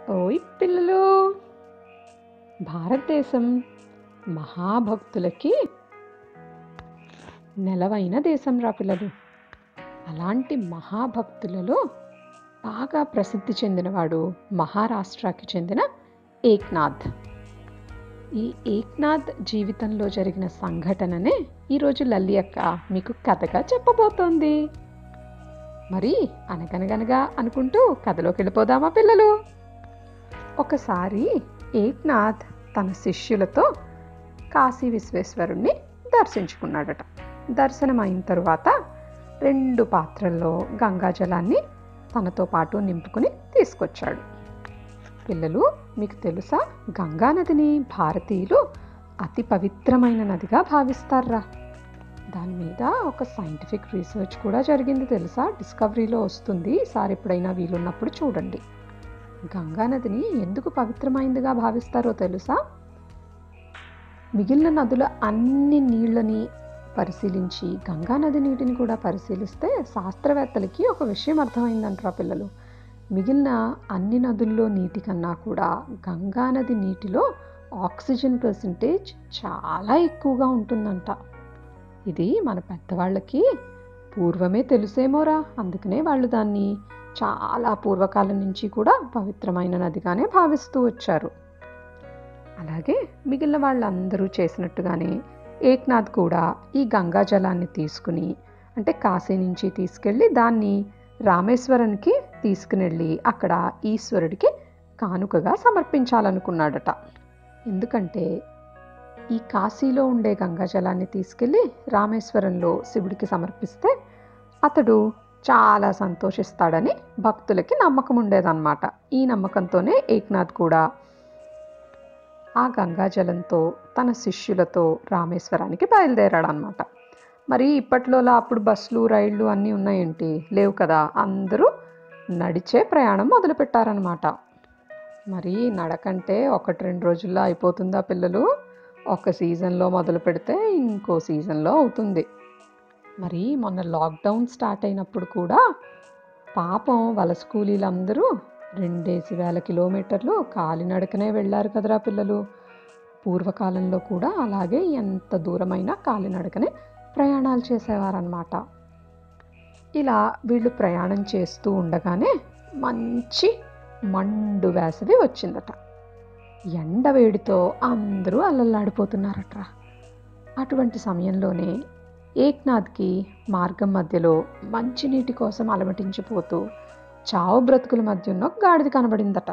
ఓయ్ పిల్లలు భారతదేశం మహాభక్తులకి నెలవైన దేశం రా పిల్లలు అలాంటి మహాభక్తులలో బాగా ప్రసిద్ధి చెందినవాడు మహారాష్ట్రకి చెందిన ఏక్నాథ్ ఈ ఏక్నాథ్ జీవితంలో జరిగిన సంఘటననే ఈరోజు లల్లి అక్క మీకు కథగా చెప్పబోతోంది మరి అనగనగనగా అనుకుంటూ కథలోకి వెళ్ళిపోదామా పిల్లలు ఒకసారి ఏక్నాథ్ తన శిష్యులతో కాశీ విశ్వేశ్వరుణ్ణి దర్శించుకున్నాడట దర్శనం అయిన తరువాత రెండు పాత్రల్లో గంగాజలాన్ని తనతో పాటు నింపుకుని తీసుకొచ్చాడు పిల్లలు మీకు తెలుసా గంగా నదిని భారతీయులు అతి పవిత్రమైన నదిగా భావిస్తారా దాని మీద ఒక సైంటిఫిక్ రీసెర్చ్ కూడా జరిగింది తెలుసా డిస్కవరీలో వస్తుంది ఈసారి ఎప్పుడైనా వీలున్నప్పుడు చూడండి గంగా నదిని ఎందుకు పవిత్రమైనదిగా భావిస్తారో తెలుసా మిగిలిన నదుల అన్ని నీళ్ళని పరిశీలించి గంగా నది నీటిని కూడా పరిశీలిస్తే శాస్త్రవేత్తలకి ఒక విషయం అర్థమైందంటారా పిల్లలు మిగిలిన అన్ని నదుల్లో నీటి కన్నా కూడా గంగా నది నీటిలో ఆక్సిజన్ పర్సంటేజ్ చాలా ఎక్కువగా ఉంటుందంట ఇది మన పెద్దవాళ్ళకి పూర్వమే తెలుసేమోరా అందుకనే వాళ్ళు దాన్ని చాలా పూర్వకాలం నుంచి కూడా పవిత్రమైన నదిగానే భావిస్తూ వచ్చారు అలాగే మిగిలిన వాళ్ళందరూ చేసినట్టుగానే ఏక్నాథ్ కూడా ఈ గంగా జలాన్ని తీసుకుని అంటే కాశీ నుంచి తీసుకెళ్ళి దాన్ని రామేశ్వరానికి తీసుకునెళ్ళి అక్కడ ఈశ్వరుడికి కానుకగా సమర్పించాలనుకున్నాడట ఎందుకంటే ఈ కాశీలో ఉండే గంగా జలాన్ని తీసుకెళ్ళి రామేశ్వరంలో శివుడికి సమర్పిస్తే అతడు చాలా సంతోషిస్తాడని భక్తులకి నమ్మకం ఉండేదన్నమాట ఈ నమ్మకంతోనే ఏక్నాథ్ కూడా ఆ గంగాజలంతో తన శిష్యులతో రామేశ్వరానికి బయలుదేరాడనమాట మరి ఇప్పట్లోలా అప్పుడు బస్సులు రైళ్ళు అన్నీ ఉన్నాయేంటి లేవు కదా అందరూ నడిచే ప్రయాణం మొదలుపెట్టారనమాట మరి నడకంటే ఒకటి రెండు రోజుల్లో అయిపోతుందా పిల్లలు ఒక సీజన్లో మొదలు పెడితే ఇంకో సీజన్లో అవుతుంది మరి మొన్న లాక్డౌన్ స్టార్ట్ అయినప్పుడు కూడా పాపం వలస కూలీలందరూ రెండేసి వేల కిలోమీటర్లు కాలినడకనే వెళ్ళారు కదరా పిల్లలు పూర్వకాలంలో కూడా అలాగే ఎంత దూరమైనా కాలినడకనే ప్రయాణాలు చేసేవారనమాట ఇలా వీళ్ళు ప్రయాణం చేస్తూ ఉండగానే మంచి మండు వేసవి వచ్చిందట ఎండ వేడితో అందరూ అల్లల్లాడిపోతున్నారట్రా అటువంటి సమయంలోనే ఏక్నాథ్కి మార్గం మధ్యలో మంచినీటి కోసం అలమటించిపోతూ చావు బ్రతుకుల మధ్య ఉన్న ఒక గాడిద కనబడిందట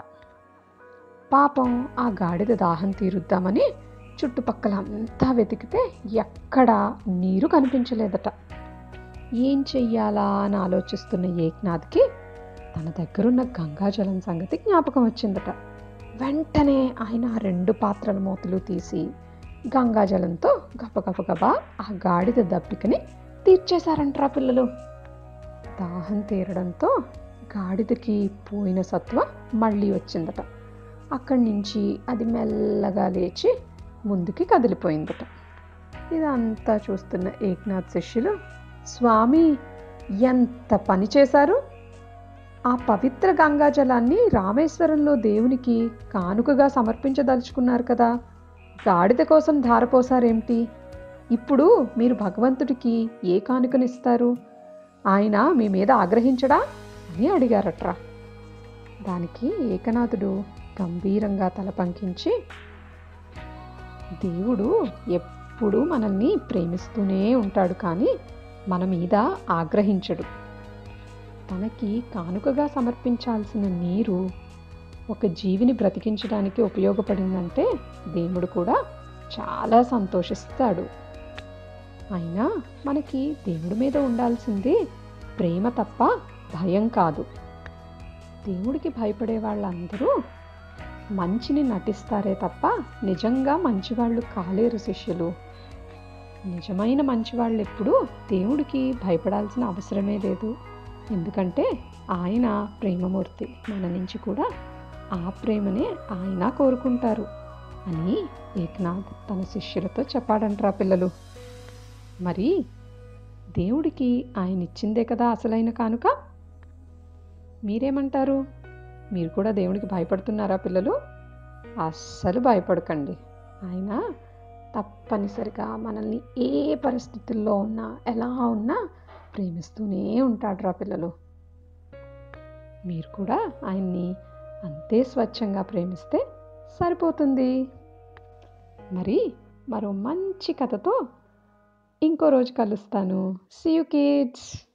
పాపం ఆ గాడిద దాహం తీరుద్దామని చుట్టుపక్కల అంతా వెతికితే ఎక్కడా నీరు కనిపించలేదట ఏం చెయ్యాలా అని ఆలోచిస్తున్న ఏక్నాథ్కి తన దగ్గరున్న గంగాజలం సంగతి జ్ఞాపకం వచ్చిందట వెంటనే ఆయన ఆ రెండు పాత్రల మూతలు తీసి గంగాజలంతో గబగబగబా ఆ గాడిద దప్పికని తీర్చేశారంట్రా పిల్లలు దాహం తీరడంతో గాడిదకి పోయిన సత్వ మళ్ళీ వచ్చిందట అక్కడి నుంచి అది మెల్లగా లేచి ముందుకి కదిలిపోయిందట ఇదంతా చూస్తున్న ఏక్నాథ్ శిష్యులు స్వామి ఎంత పని చేశారు ఆ పవిత్ర గంగాజలాన్ని రామేశ్వరంలో దేవునికి కానుకగా సమర్పించదలుచుకున్నారు కదా గాడిద కోసం ధారపోసారేమిటి ఇప్పుడు మీరు భగవంతుడికి ఏ కానుకనిస్తారు ఆయన మీ మీద ఆగ్రహించడా అని అడిగారట్రా దానికి ఏకనాథుడు గంభీరంగా తల పంకించి దేవుడు ఎప్పుడూ మనల్ని ప్రేమిస్తూనే ఉంటాడు కానీ మన మీద ఆగ్రహించడు తనకి కానుకగా సమర్పించాల్సిన నీరు ఒక జీవిని బ్రతికించడానికి ఉపయోగపడిందంటే దేవుడు కూడా చాలా సంతోషిస్తాడు అయినా మనకి దేవుడి మీద ఉండాల్సింది ప్రేమ తప్ప భయం కాదు దేవుడికి భయపడే వాళ్ళందరూ మంచిని నటిస్తారే తప్ప నిజంగా మంచివాళ్ళు కాలేరు శిష్యులు నిజమైన మంచివాళ్ళు ఎప్పుడూ దేవుడికి భయపడాల్సిన అవసరమే లేదు ఎందుకంటే ఆయన ప్రేమమూర్తి మన నుంచి కూడా ఆ ప్రేమనే ఆయన కోరుకుంటారు అని ఏక్నాథ్ తన శిష్యులతో చెప్పాడంట్రా పిల్లలు మరి దేవుడికి ఆయన ఇచ్చిందే కదా అసలైన కానుక మీరేమంటారు మీరు కూడా దేవునికి భయపడుతున్నారా పిల్లలు అస్సలు భయపడకండి ఆయన తప్పనిసరిగా మనల్ని ఏ పరిస్థితుల్లో ఉన్నా ఎలా ఉన్నా ప్రేమిస్తూనే ఉంటాడురా పిల్లలు మీరు కూడా ఆయన్ని అంతే స్వచ్ఛంగా ప్రేమిస్తే సరిపోతుంది మరి మరో మంచి కథతో ఇంకో రోజు కలుస్తాను సీ యూ కిడ్స్